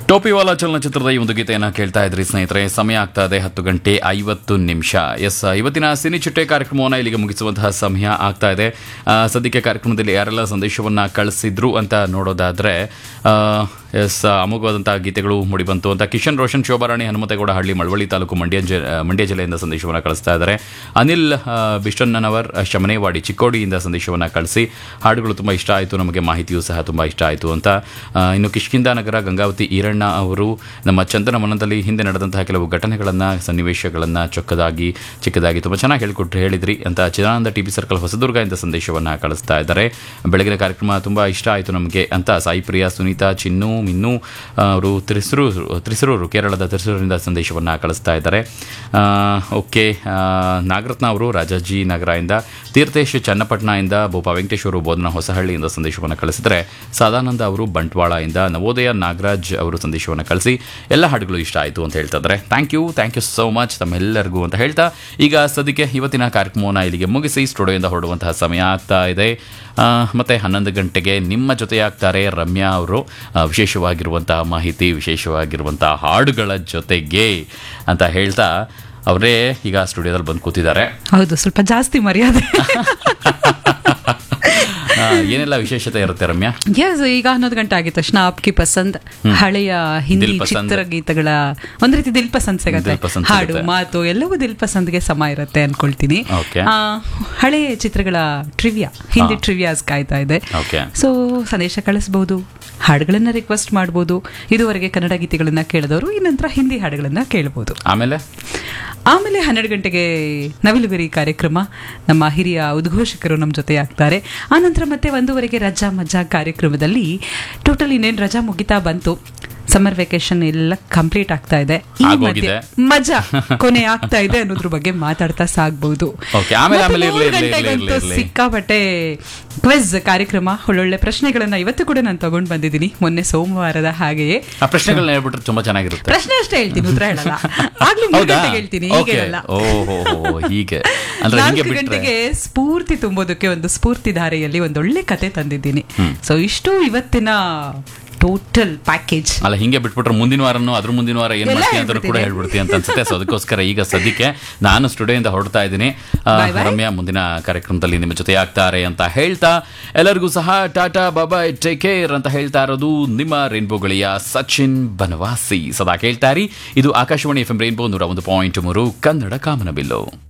ಟೋಪಿವಾಲಾ ಚಲನಚಿತ್ರದ ಈ ಒಂದು ಗೀತೆಯನ್ನು ಕೇಳ್ತಾ ಇದ್ರಿ ಸ್ನೇಹಿತರೆ ಸಮಯ ಆಗ್ತಾ ಇದೆ ಹತ್ತು ಗಂಟೆ ಐವತ್ತು ನಿಮಿಷ ಎಸ್ ಇವತ್ತಿನ ಸಿನಿ ಚಿಟ್ಟೆ ಕಾರ್ಯಕ್ರಮವನ್ನು ಇಲ್ಲಿಗೆ ಮುಗಿಸುವಂತಹ ಸಮಯ ಆಗ್ತಾ ಇದೆ ಆ, ಸದ್ಯಕ್ಕೆ ಕಾರ್ಯಕ್ರಮದಲ್ಲಿ ಯಾರೆಲ್ಲ ಸಂದೇಶವನ್ನು ಕಳಿಸಿದ್ರು ಅಂತ ನೋಡೋದಾದ್ರೆ ಆ, ಎಸ್ ಅಮೋಘವಾದಂತಹ ಗೀತೆಗಳು ಮೂಡಿಬಂತು ಅಂತ ಕಿಶನ್ ರೋಷನ್ ಶೋಭಾರಾಣಿ ಹನುಮತೇಗೌಡ ಹಳ್ಳಿ ಮಳವಳ್ಳಿ ತಾಲೂಕು ಮಂಡ್ಯ ಜ- ಮಂಡ್ಯ ಜಿಲ್ಲೆಯಿಂದ ಸಂದೇಶವನ್ನು ಕಳಿಸ್ತಾ ಇದ್ದಾರೆ ಅನಿಲ್ ಆ, ಬಿಷ್ಟನ್ನವರ್ ಶಮನೇವಾಡಿ ಚಿಕ್ಕೋಡಿಯಿಂದ ಸಂದೇಶವನ್ನು ಕಳಿಸಿ ಹಾಡುಗಳು ತುಂಬ ಇಷ್ಟ ಆಯಿತು ನಮಗೆ ಮಾಹಿತಿಯೂ ಸಹ ತುಂಬ ಇಷ್ಟ ಆಯಿತು ಅಂತ ಆ, ಇನ್ನು ಕಿಷ್ಕಿಂದ ನಗರ ಗಂಗಾವತಿ ಈರಣ್ಣ ಅವರು ನಮ್ಮ ಚಂದನ ಮನದಲ್ಲಿ ಹಿಂದೆ ನಡೆದಂತಹ ಕೆಲವು ಘಟನೆಗಳನ್ನು ಸನ್ನಿವೇಶಗಳನ್ನು ಚೊಕ್ಕದಾಗಿ ಚಿಕ್ಕದಾಗಿ ತುಂಬ ಚೆನ್ನಾಗಿ ಹೇಳಿಕೊಟ್ರು ಹೇಳಿದ್ರಿ ಅಂತ ಚಿದಾನಂದ ಟಿ ಬಿ ಸರ್ಕಲ್ ಹೊಸದುರ್ಗದಿಂದ ಸಂದೇಶವನ್ನು ಕಳಿಸ್ತಾ ಇದ್ದಾರೆ ಬೆಳಗಿನ ಕಾರ್ಯಕ್ರಮ ತುಂಬ ಇಷ್ಟ ಆಯಿತು ನಮಗೆ ಅಂತ ಸಾಯಿ ಪ್ರಿಯಾ ಸುನೀತಾ ಚಿನ್ನು ಮಿನ್ನು ಆ, ಅವರು ತ್ರಿಸೂರು ತ್ರಿಸೂರು ಕೇರಳದ ತ್ರಿಸೂರಿನಿಂದ ಸಂದೇಶವನ್ನು ಕಳಿಸ್ತಾ ಇದ್ದಾರೆ ಆ, ಓಕೆ ಆ, ನಾಗರತ್ನ ಅವರು ರಾಜಾಜಿ ನಗರದಿಂದ ತೀರ್ಥೇಶ್ ಚನ್ನಪಟ್ಟಣದಿಂದ ಬೋಪಾ ವೆಂಕಟೇಶ್ ಅವರು ಬೋಧನಾ ಹೊಸಹಳ್ಳಿಯಿಂದ ಸಂದೇಶವನ್ನು ಕಳಿಸಿದರೆ ಸದಾನಂದ ಅವರು ಬಂಟ್ವಾಳದಿಂದ ನವೋದಯ ನಾಗರಾಜ್ ಅವರು ಸಂದೇಶವನ್ನು ಕಳಿಸಿ ಎಲ್ಲ ಹಾಡುಗಳು ಇಷ್ಟ ಆಯಿತು ಅಂತ ಹೇಳ್ತಾ ಇದ್ದಾರೆ thank you thank you so much ತಮ್ಮೆಲ್ಲರಿಗೂ ಅಂತ ಹೇಳ್ತಾ ಈಗ ಸದ್ಯಕ್ಕೆ ಇವತ್ತಿನ ಕಾರ್ಯಕ್ರಮವನ್ನು ಇಲ್ಲಿಗೆ ಮುಗಿಸಿ ಸ್ಟುಡಿಯೋಯಿಂದ ಹೊರಡುವಂತಹ ಸಮಯ ಆಗ್ತಾ ಇದೆ ಆ, ಮತ್ತೆ ಹನ್ನೊಂದು ಗಂಟೆಗೆ ನಿಮ್ಮ ಜೊತೆಯಾಗ್ತಾರೆ ರಮ್ಯಾ ಅವರು ಆ, ವಿಶೇಷವಾಗಿರುವಂತಹ ಮಾಹಿತಿ ವಿಶೇಷವಾಗಿರುವಂತಹ ಹಾಡುಗಳ ಜೊತೆಗೆ ಅಂತ ಹೇಳ್ತಾ ಅವರೇ ಈಗ ಸ್ಟುಡಿಯೋದಲ್ಲಿ ಬಂದು ಕೂತಿದ್ದಾರೆ ಹೌದು ಸ್ವಲ್ಪ ಜಾಸ್ತಿ ಮರ್ಯಾದೆ ಆ, ಏನೆಲ್ಲ ವಿಶೇಷತೆ ಇರುತ್ತೆ ರಮ್ಯಾ ಎಸ್ ಈಗ ಹನ್ನೊಂದು ಗಂಟೆ ಆಗಿದ ತಕ್ಷಣ ಆಪ್ಕಿ ಪಸಂದ್ ಹಳೆಯ ಹಿಂದಿ ದಿಲ್ ಪಸಂದ್. ಚಿತ್ರಗೀತಗಳ ಒಂದ್ ರೀತಿ ದಿಲ್ ಪಸಂದ್ ಸಿಗತ್ತೆ ದಿಲ್ ಪಸಂದ್ ಹಾಡು ಸಿಗುತ್ತೆ. ಮಾತು ಎಲ್ಲವೂ ದಿಲ್ ಪಸಂದ್ಗೆ ಸಮ ಇರುತ್ತೆ ಅನ್ಕೊಳ್ತೀನಿ Okay. ಆ, ಹಳೆಯ ಚಿತ್ರಗಳ ಟ್ರಿವಿಯಾ ಹಿಂದಿ ಟ್ರಿವಿಯಾಸ್ ಕಾಯ್ತಾ ಇದೆ Okay. ಸೊ ಸಂದೇಶ ಕಳಿಸಬಹುದು ಹಾಡುಗಳನ್ನ ರಿಕ್ವೆಸ್ಟ್ ಮಾಡಬಹುದು ಇದುವರೆಗೆ ಕನ್ನಡ ಗೀತೆಗಳನ್ನ ಕೇಳಿದವರು ಈ ನಂತರ ಹಿಂದಿ ಹಾಡುಗಳನ್ನ ಕೇಳಬಹುದು ಆಮೇಲೆ ಆಮೇಲೆ ಹನ್ನೆರಡು ಗಂಟೆಗೆ ನವಿಲುಗರಿ ಕಾರ್ಯಕ್ರಮ ನಮ್ಮ ಹಿರಿಯ ಉದ್ಘೋಷಕರು ನಮ್ಮ ಜೊತೆ ಆಗ್ತಾರೆ ಆನಂತರ ಮತ್ತೆ ಒಂದೂವರೆಗೆ ರಜಾ ಮಜಾ ಕಾರ್ಯಕ್ರಮದಲ್ಲಿ ಟೋಟಲ್ ಇನ್ನೇನು ರಜಾ ಮುಗಿತಾ ಬಂತು ಸಮ್ಮರ್ ವೆಕೇಶನ್ ಎಲ್ಲ ಕಂಪ್ಲೀಟ್ ಆಗ್ತಾ ಇದೆ ಈ ಆಗೋಗಿದೆ. ಮಧ್ಯೆ ಮಜಾ ಕೊನೆ ಆಗ್ತಾ ಇದೆ ಅನ್ನೋದ್ರ ಬಗ್ಗೆ ಮಾತಾಡ್ತಾ ಸಾಗ್ಬಹುದು Okay, ಆಮೇಲೆ- ಮತ್ತೆ ಆಮೇಲೆ ಇರ್ಲಿ, ಮೂರು ಇರ್ಲಿ, ಇರ್ಲಿ, ಗಂಟೆಗಂತೂ ಇರ್ಲಿ. ಸಿಕ್ಕಾಪಟ್ಟೆ ಕ್ವಿಜ್ ಕಾರ್ಯಕ್ರಮ ಒಳ್ಳೊಳ್ಳೆ ಪ್ರಶ್ನೆಗಳನ್ನ ಇವತ್ತು ಕೂಡ ನಾನು ತಗೊಂಡ್ ಬಂದಿದ್ದೀನಿ ಮೊನ್ನೆ ಸೋಮವಾರದ ಹಾಗೆಯೇ ಆ ಪ್ರಶ್ನೆಗಳನ್ನ ಹೇಳ್ಬಿಟ್ರೆ ತುಂಬಾ ಚೆನ್ನಾಗಿರುತ್ತೆ ಪ್ರಶ್ನೆ ಅಷ್ಟೇ ಹೇಳ್ತೀನಿ ಉತ್ತರ ಹೇಳಲ್ಲ ಆಗ್ಲೂ ಮೂರು ಹೌದಾ ಗಂಟೆಗೆ ಹೇಳ್ತೀನಿ ಈಗ ಓಕೆ ಹೇಳಲ್ಲ ಓಹೋ ಹೀಗೆ ಅಂದ್ರೆ ಹಿಂಗೆ ನಾಲ್ಕು ಬಿಟ್ರೆ ಗಂಟೆಗೆ ಸ್ಫೂರ್ತಿ ತುಂಬೋದಕ್ಕೆ ಒಂದು ಸ್ಫೂರ್ತಿ ಧಾರೆಯಲ್ಲಿ ಒಂದೊಳ್ಳೆ ಕತೆ ತಂದಿದ್ದೀನಿ ಸೊ ಇಷ್ಟು ಇವತ್ತಿನ ಟೋಟಲ್ ಪ್ಯಾಕೇಜ್ ಅಲ್ಲ ಹಿಂಗೆ ಬಿಟ್ಬಿಟ್ರೆ ಮುಂದಿನ ವಾರನೂ ಅದ್ರ ಮುಂದಿನ ವಾರ ಏನ್ ಎಲ್ಲ ಮಾಡ್ತೀನಿ ಅಂತ ಕೂಡ ಹೇಳ್ಬಿಡ್ತೀನಿ. ಹೇಳ್ಬಿಡ್ತೀನಿ ಅಂತ ಅನ್ಸುತ್ತೆ ಸೊ ಅದಕ್ಕೋಸ್ಕರ ಈಗ ಸದ್ಯಕ್ಕೆ ನಾನು ಸ್ಟುಡಿಯೋಯಿಂದ ಹೊರಡ್ತಾ ಇದ್ದೀನಿ ಆ, Bye bye. ರಮ್ಯಾ ಮುಂದಿನ ಕಾರ್ಯಕ್ರಮದಲ್ಲಿ ನಿಮ್ಮ ಜೊತೆ ಆಗ್ತಾರೆ ಅಂತ ಹೇಳ್ತಾ ಎಲ್ಲರಿಗೂ ಸಹ ಟಾಟಾ ಬಾಬಾಯ್ ಟೇಕ್ ಕೇರ್ ಅಂತ ಹೇಳ್ತಾ ಇರೋದು ನಿಮ್ಮ ರೈನ್ಬೋ ಗಳಿಯ ಸಚಿನ್ ಬನವಾಸಿ ಸದಾ ಕೇಳ್ತಾರಿ ಇದು ಆಕಾಶವಾಣಿ ಎಫ್ ಎಂ ರೈನ್ಬೋ ನೂರ ಒಂದು ಪಾಯಿಂಟ್ ಮೂರು ಕನ್ನಡ ಕಾಮನಬಿಲ್ಲು